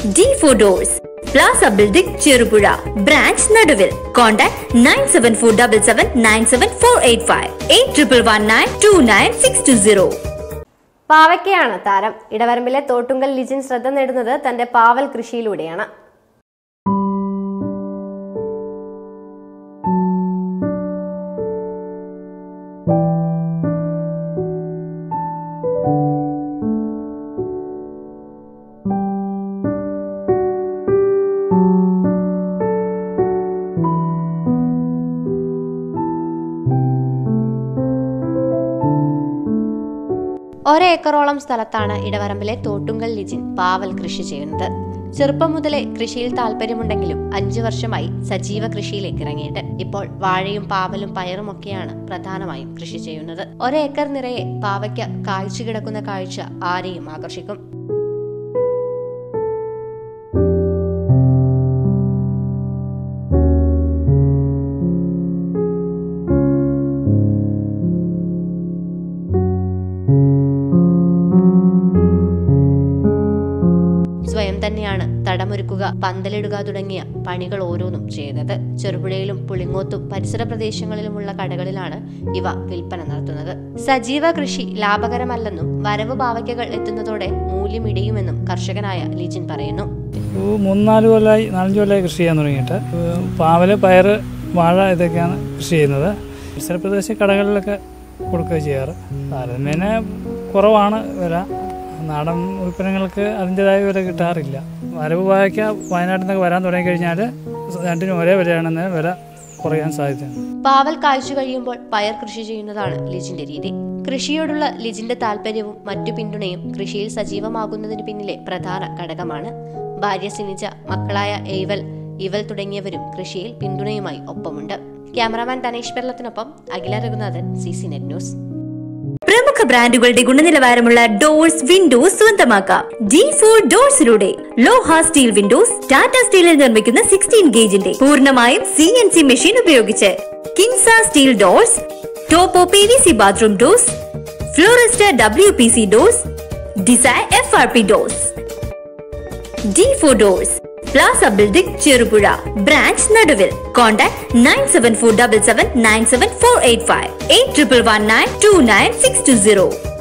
D four doors plaza building Cherupuzha branch Naduvil contact nine seven four double seven nine seven four eight five eight triple one nine two nine six two zero പാവയ്ക്കയാണ് താരം ഇടവരമ്പിലെ തോട്ടുങ്കൽ ലിജിൻ ശ്രദ്ധ നേടുന്നത് തന്റെ പാവൽ കൃഷിയിലൂടെയാണ് ഒരേക്കറോളം സ്ഥലത്താണ് ഇടവരമ്പിലെ തോട്ടുങ്കൽ ലിജിൻ പാവൽ കൃഷി ചെയ്യുന്നത് ചെറുപ്പം മുതലേ കൃഷിയിൽ താല്പര്യമുണ്ടെങ്കിലും അഞ്ചു വർഷമായി സജീവ കൃഷിയിലേക്ക് ഇറങ്ങിയിട്ട് ഇപ്പോൾ വാഴയും പാവലും പയറും ഒക്കെയാണ് പ്രധാനമായും കൃഷി ചെയ്യുന്നത് ഒരേക്കർ നിറയെ പാവയ്ക്ക കായ്ച്ചു കിടക്കുന്ന കാഴ്ച ആരെയും ആകർഷിക്കും സ്വയം തന്നെയാണ് തടമൊരുക്കുക പന്തലിടുക തുടങ്ങിയ പണികൾ ഓരോന്നും ചെയ്യുന്നത് ചെറുപുഴയിലും പുളിങ്ങോത്തും പരിസര പ്രദേശങ്ങളിലുമുള്ള കടകളിലാണ് ഇവ വിൽപ്പന നടത്തുന്നത് സജീവ കൃഷി ലാഭകരമല്ലെന്നും വരവ് പാവയ്ക്കകൾ എത്തുന്നതോടെ മൂല്യം ഇടിയുമെന്നും കർഷകനായ ലിജിൻ പറയുന്നു ഒരു മൂന്നാല് കൊല്ലമായി നാലഞ്ച് കൊല്ലമായി കൃഷി ചെയ്യാൻ തുടങ്ങിയിട്ട് ഏഹ് പാവല് പയർ വാഴ ഇതൊക്കെയാണ് കൃഷി ചെയ്യുന്നത് പരിസര പ്രദേശ കടകളിലൊക്കെ കൊടുക്കുക ചെയ്യാറ് താരതമ്യേന കുറവാണ് വില നാടൻ ഉൽപ്പന്നങ്ങൾക്ക് അതിൻ്റെതായ വില കിട്ടാറില്ല വരവ് വാഴയ്ക്ക വയനാട്ടിൽ നിന്നൊക്കെ വരാൻ തുടങ്ങിക്കഴിഞ്ഞാൽ രണ്ടിനും ഒരേ വിലയാണെന്ന് വില കുറയാൻ സാധ്യതയുണ്ട് പാവൽ കായ്ച്ചു കഴിയുമ്പോൾ പയർ കൃഷി ചെയ്യുന്നതാണ് ലിജിന്റെ രീതി കൃഷിയോടുള്ള ലിജിന്റെ താല്പര്യവും മറ്റു പിന്തുണയും കൃഷിയിൽ സജീവമാകുന്നതിന് പിന്നിലെ പ്രധാന ഘടകമാണ് ഭാര്യ സിനിജ മക്കളായ എയ്വൽ ഇവൽ തുടങ്ങിയവരും കൃഷിയിൽ പിന്തുണയുമായി ഒപ്പമുണ്ട് ക്യാമറാമാൻ തനേഷ് പെർലത്തിനൊപ്പം Akhila Raghunathan C C net news പ്രമുഖ ബ്രാൻഡുകളുടെ ഗുണനിലവാരമുള്ള ഡോർസ് വിൻഡോസ് സ്വന്തമാക്കാം ഡി ഫോർ ഡോർസിലൂടെ ലോഹ സ്റ്റീൽ വിൻഡോസ് ടാറ്റ സ്റ്റീലിൽ നിർമ്മിക്കുന്ന സിക്സ്റ്റീൻ ഗേജിന്റെ പൂർണ്ണമായും സി എൻ സി മെഷീൻ ഉപയോഗിച്ച് കിൻസ സ്റ്റീൽ ഡോർസ് ടോപ്പോ P V C bathroom doors ഫ്ലോറിസ്റ്റ ഡബ്ല്യു പി സി ഡോർസ് ഡിസൈ F R P doors D four doors plaza building Cherupuzha branch Naduvil contact nine seven four double seven nine seven four eight five eight triple one nine two nine six two zero